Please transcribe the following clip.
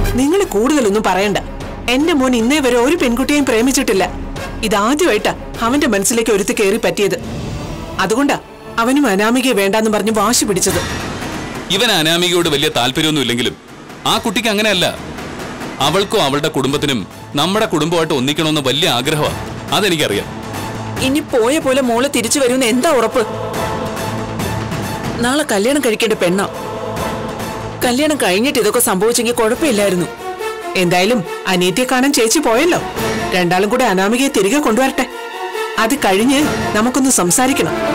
നിങ്ങൾ കൂടുതലൊന്നും പറയണ്ട എന്റെ മോൻ ഇന്നേ വരെ ഒരു പെൺകുട്ടിയെയും പ്രേമിച്ചിട്ടില്ല ഇതാദ്യമായിട്ടാ അവന്റെ മനസ്സിലേക്ക് ഒരുത്തി കയറി പറ്റിയത് അതുകൊണ്ടാ അവനും അനാമികയെ വേണ്ടാന്ന് പറഞ്ഞ് വാശി പിടിച്ചത് ഇവൻ അനാമികയോട് വലിയ താല്പര്യമൊന്നും ഇല്ലെങ്കിലും ആ കുട്ടിക്ക് അങ്ങനെയല്ല അവൾക്കും അവളുടെ കുടുംബത്തിനും നമ്മുടെ കുടുംബമായിട്ട് ഒന്നിക്കണമെന്ന് വലിയ ആഗ്രഹമാണ് അതെനിക്കറിയാം ഇനി പോയ പോലെ മോള് തിരിച്ചു വരുമെന്ന് എന്താ ഉറപ്പ് നാളെ കല്യാണം കഴിക്കേണ്ട പെണ്ണാ കല്യാണം കഴിഞ്ഞിട്ട് ഇതൊക്കെ സംഭവിച്ചെങ്കിൽ കുഴപ്പമില്ലായിരുന്നു എന്തായാലും അനീതിയെ കാണാൻ ചേച്ചി പോയല്ലോ രണ്ടാളും കൂടെ അനാമികയെ തിരികെ കൊണ്ടുവരട്ടെ അത് കഴിഞ്ഞ് നമുക്കൊന്ന് സംസാരിക്കണം